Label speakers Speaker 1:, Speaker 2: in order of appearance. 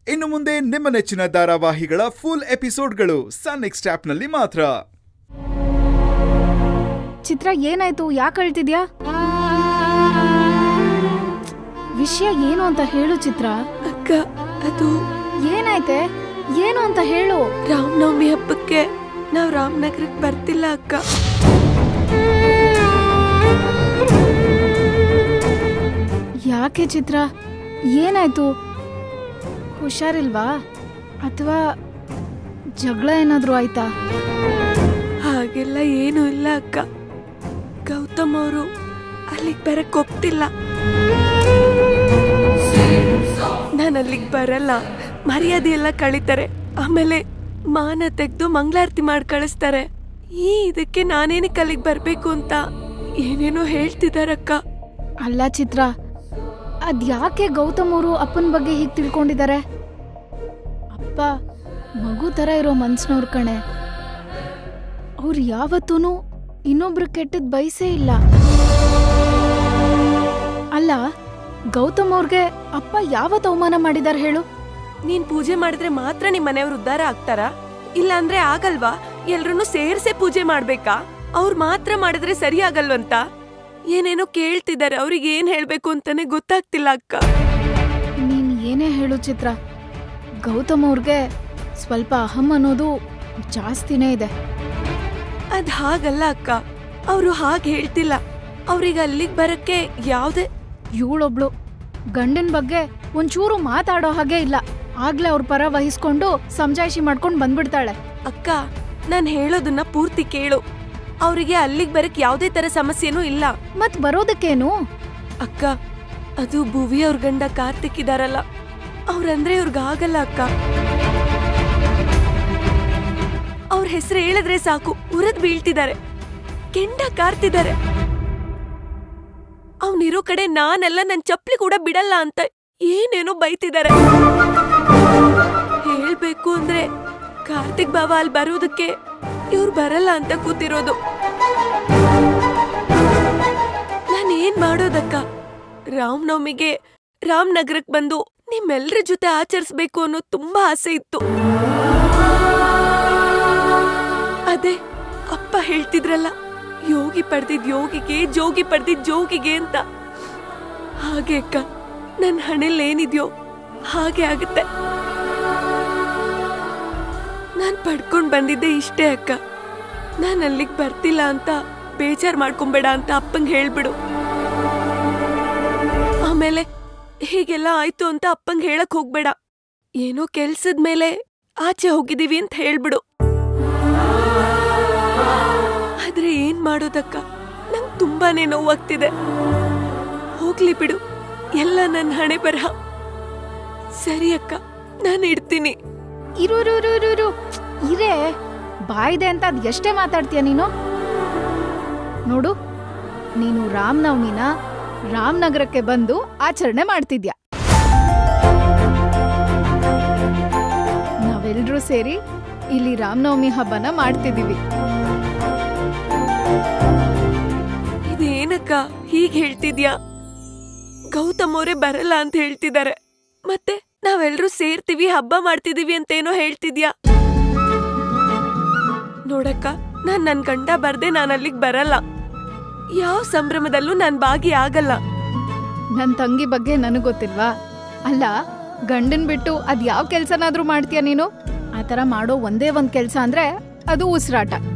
Speaker 1: ಇನ್ನು ಮುಂದೆ ನಿಮ್ಮ ನೆಚ್ಚಿನ ಧಾರಾವಾಹಿಗಳ ಫುಲ್ ಎಪಿಸೋಡ್ಗಳು ಸನ್ ನೆಕ್ಸ್ಟ್ ಆಪ್ನಲ್ಲಿ ಮಾತ್ರ
Speaker 2: ಚಿತ್ರ ಏನಾಯ್ತು ಯಾಕೆ ಅಳ್ತಿದ್ಯಾ ವಿಷಯ ಏನು ಅಂತ ಹೇಳು ಚಿತ್ರ
Speaker 3: ಅಕ್ಕ ಅದು
Speaker 2: ಏನಾಯ್ತೆ ಏನು ಅಂತ ಹೇಳು
Speaker 3: ರಾಮನವಮಿ ಹಬ್ಬಕ್ಕೆ ನಾವ್ ರಾಮನಗರಕ್ಕೆ ಬರ್ತಿಲ್ಲ ಅಕ್ಕ
Speaker 2: ಯಾಕೆ ಚಿತ್ರ ಏನಾಯ್ತು ಹುಷಾರಿಲ್ವಾ ಅಥವಾ ಜಗಳ ಏನಾದ್ರೂ ಆಯ್ತಾ
Speaker 3: ಹಾಗೆಲ್ಲ ಏನೂ ಇಲ್ಲ ಅಕ್ಕ ಗೌತಮ್ ಅವರು ಅಲ್ಲಿಗೆ ಬರಕ್ ಒಪ್ತಿಲ್ಲ ನಾನು ಅಲ್ಲಿಗೆ ಬರಲ್ಲ ಮರ್ಯಾದೆ ಎಲ್ಲ ಕಳೀತಾರೆ ಆಮೇಲೆ ಮಾನ ತೆಗೆದು ಮಂಗಳಾರತಿ ಮಾಡಿ ಕಳಿಸ್ತಾರೆ ಈ ಇದಕ್ಕೆ ನಾನೇನಕ್ಕೆ ಅಲ್ಲಿಗೆ ಬರ್ಬೇಕು ಅಂತ ಏನೇನೋ ಹೇಳ್ತಿದಾರಕ್ಕ
Speaker 2: ಅಲ್ಲ ಚಿತ್ರ ಅದ್ಯಾಕೆ ಗೌತಮ್ ಅವರು ಅಪ್ಪನ ಬಗ್ಗೆ ಹೀಗೆ ತಿಳ್ಕೊಂಡಿದ್ದಾರೆ ಅಪ್ಪ ಮಗು ತರ ಇರೋ ಮನ್ಸ್ನವ್ರ ಕಣೆ ಅವ್ರು ಯಾವತ್ತೂ ಇನ್ನೊಬ್ರು ಕೆಟ್ಟದ್ ಬಯಸೇ ಇಲ್ಲ ಅಲ್ಲ ಗೌತಮ್ ಅವ್ರಿಗೆ ಅಪ್ಪ ಯಾವತ್ ಅವಮಾನ ಮಾಡಿದಾರ ಹೇಳು
Speaker 3: ನೀನ್ ಪೂಜೆ ಮಾಡಿದ್ರೆ ಮಾತ್ರ ನಿಮ್ ಮನೆಯವ್ರು ಉದ್ಧಾರ ಆಗ್ತಾರಾ ಇಲ್ಲ ಅಂದ್ರೆ ಆಗಲ್ವಾ ಎಲ್ರನ್ನೂ ಸೇರ್ಸೆ ಪೂಜೆ ಮಾಡ್ಬೇಕಾ ಅವ್ರು ಮಾತ್ರ ಮಾಡಿದ್ರೆ ಸರಿ ಆಗಲ್ವಂತ ಏನೇನೋ ಕೇಳ್ತಿದ್ದಾರೆ ಅವ್ರಿಗೆ ಏನ್ ಹೇಳ್ಬೇಕು ಅಂತಾನೆ ಗೊತ್ತಾಗ್ತಿಲ್ಲ ಅಕ್ಕ
Speaker 2: ನೀನ್ ಏನೇ ಹೇಳು ಚಿತ್ರ ಗೌತಮ್ ಅವ್ರಿಗೆ ಸ್ವಲ್ಪ ಅಹಂ ಅನ್ನೋದು ಜಾಸ್ತಿನೇ ಇದೆ
Speaker 3: ಅದ್ ಹಾಗಲ್ಲ ಅಕ್ಕ ಅವ್ರು ಹಾಗೆ ಹೇಳ್ತಿಲ್ಲ ಅವ್ರಿಗೆ ಅಲ್ಲಿಗ್ ಬರಕ್ಕೆ ಯಾವ್ದೇ
Speaker 2: ಇವಳೊಬ್ಳು ಗಂಡನ್ ಬಗ್ಗೆ ಒಂಚೂರು ಮಾತಾಡೋ ಹಾಗೆ ಇಲ್ಲ ಆಗ್ಲೇ ಅವ್ರ ಪರ ವಹಿಸ್ಕೊಂಡು ಸಮಜಾಯಿಷಿ ಮಾಡ್ಕೊಂಡ್ ಬಂದ್ಬಿಡ್ತಾಳೆ
Speaker 3: ಅಕ್ಕ ನಾನ್ ಹೇಳೋದನ್ನ ಪೂರ್ತಿ ಕೇಳು ಅವರಿಗೆ ಅಲ್ಲಿಗ್ ಬರಕ್ ಯಾವ್ದೇ ತರ ಸಮಸ್ಯೆನೂ ಇಲ್ಲ
Speaker 2: ಮತ್ ಬರೋದಕ್ಕೇನು
Speaker 3: ಅಕ್ಕ ಅದು ಭುವಿ ಅವ್ರ ಗಂಡ ಕಾರ್ತಿಕ್ ಇದಾರಲ್ಲ ಅವ್ರಂದ್ರೆ ಇವ್ರಿಗೆ ಆಗಲ್ಲ ಅಕ್ಕ ಅವ್ರ ಹೆಸರು ಹೇಳಿದ್ರೆ ಸಾಕು ಉರದ್ ಬೀಳ್ತಿದ್ದಾರೆ ಕೆಂಡ ಕಾರ್ತಿದ್ದಾರೆ ಅವನಿರೋ ಕಡೆ ನಾನೆಲ್ಲ ನನ್ ಚಪ್ಲಿ ಕೂಡ ಬಿಡಲ್ಲ ಅಂತ ಏನೇನೋ ಬೈತಿದ್ದಾರೆ ಹೇಳ್ಬೇಕು ಅಂದ್ರೆ ಕಾರ್ತಿಕ್ ಬಾವ ಅಲ್ಲಿ ಬರೋದಕ್ಕೆ ಇವ್ರು ಬರಲ್ಲ ಅಂತ ಕೂತಿರೋದು ನಾನ್ ಏನ್ ಮಾಡೋದಕ್ಕ ರಾಮನವಮಿಗೆ ರಾಮನಗರಕ್ ಬಂದು ನಿಮ್ಮೆಲ್ರ ಜೊತೆ ಆಚರಿಸ್ಬೇಕು ಅನ್ನೋ ತುಂಬಾ ಆಸೆ ಇತ್ತು ಅದೇ ಅಪ್ಪ ಹೇಳ್ತಿದ್ರಲ್ಲ ಯೋಗಿ ಪಡೆದಿದ್ ಯೋಗಿಗೆ ಜೋಗಿ ಪಡೆದಿದ್ ಜೋಗಿಗೆ ಅಂತ ಹಾಗೆ ಅಕ್ಕ ನನ್ ಹಣೆಲ್ ಏನಿದ್ಯೋ ಹಾಗೆ ಆಗುತ್ತೆ ನಾನ್ ಪಡ್ಕೊಂಡ್ ಬಂದಿದ್ದೆ ಇಷ್ಟೇ ಅಕ್ಕ ನಾನ್ ಅಲ್ಲಿಗ್ ಬರ್ತಿಲ್ಲ ಅಂತ ಬೇಜಾರ್ ಮಾಡ್ಕೊಂಬೇಡ ಅಂತ ಅಪ್ಪಂಗ್ ಹೇಳ್ಬಿಡು ಆಮೇಲೆ ಹೀಗೆಲ್ಲ ಆಯ್ತು ಅಂತ ಅಪ್ಪಂಗ್ ಹೇಳಕ್ ಹೋಗ್ಬೇಡ ಏನೋ ಕೆಲ್ಸದ ಮೇಲೆ ಆಚೆ ಹೋಗಿದೀವಿ ಅಂತ ಹೇಳ್ಬಿಡು ಆದ್ರೆ ಏನ್ ಮಾಡೋದಕ್ಕ ನಂಗ್ ತುಂಬಾನೇ ನೋವಾಗ್ತಿದೆ ಹೋಗ್ಲಿ ಬಿಡು ಎಲ್ಲ ನನ್ನ ಹಣೆ ಬರಹ ಸರಿ ಅಕ್ಕ ನಾನು ಇಡ್ತೀನಿ
Speaker 2: ಇರು ಇರು ಇರು ಇರು ಇರು ಇರೇ ಬಾಯಿದೆ ಅಂತ ಅದ್ ಎಷ್ಟೇ ಮಾತಾಡ್ತೀಯ ನೀನು ನೋಡು ನೀನು ರಾಮನವಮಿನ ರಾಮನಗರಕ್ಕೆ ಬಂದು ಆಚರಣೆ ಮಾಡ್ತಿದ್ಯಾ ನಾವೆಲ್ರೂ ಸೇರಿ ಇಲ್ಲಿ ರಾಮನವಮಿ ಹಬ್ಬನ ಮಾಡ್ತಿದೀವಿ
Speaker 3: ಇದೇನಕ್ಕ ಹೀಗ್ ಹೇಳ್ತಿದ್ಯಾ ಗೌತಮ್ ಅವರೇ ಬರಲ್ಲ ಅಂತ ಹೇಳ್ತಿದ್ದಾರೆ ಮತ್ತೆ ನಾವೆಲ್ರೂ ಸೇರ್ತೀವಿ ಹಬ್ಬ ಮಾಡ್ತಿದೀವಿ ಅಂತೇನೋ ಹೇಳ್ತಿದ್ಯಾ ನೋಡಕ್ಕ ನಾನ್ ನನ್ ಗಂಡ ಬರ್ದೆ ನಾನ್ ಅಲ್ಲಿಗ್ ಬರಲ್ಲ ಯಾವ ಸಂಭ್ರಮದಲ್ಲೂ ನಾನ್ ಭಾಗಿ ಆಗಲ್ಲ
Speaker 2: ನನ್ ತಂಗಿ ಬಗ್ಗೆ ನನಗ್ ಗೊತ್ತಿಲ್ವಾ ಅಲ್ಲ ಗಂಡನ್ ಬಿಟ್ಟು ಅದ್ ಯಾವ ಕೆಲ್ಸನಾದ್ರೂ ಮಾಡ್ತೀಯ ನೀನು ಆತರ ಮಾಡೋ ಒಂದೇ ಒಂದ್ ಕೆಲ್ಸ ಅಂದ್ರೆ ಅದು ಉಸಿರಾಟ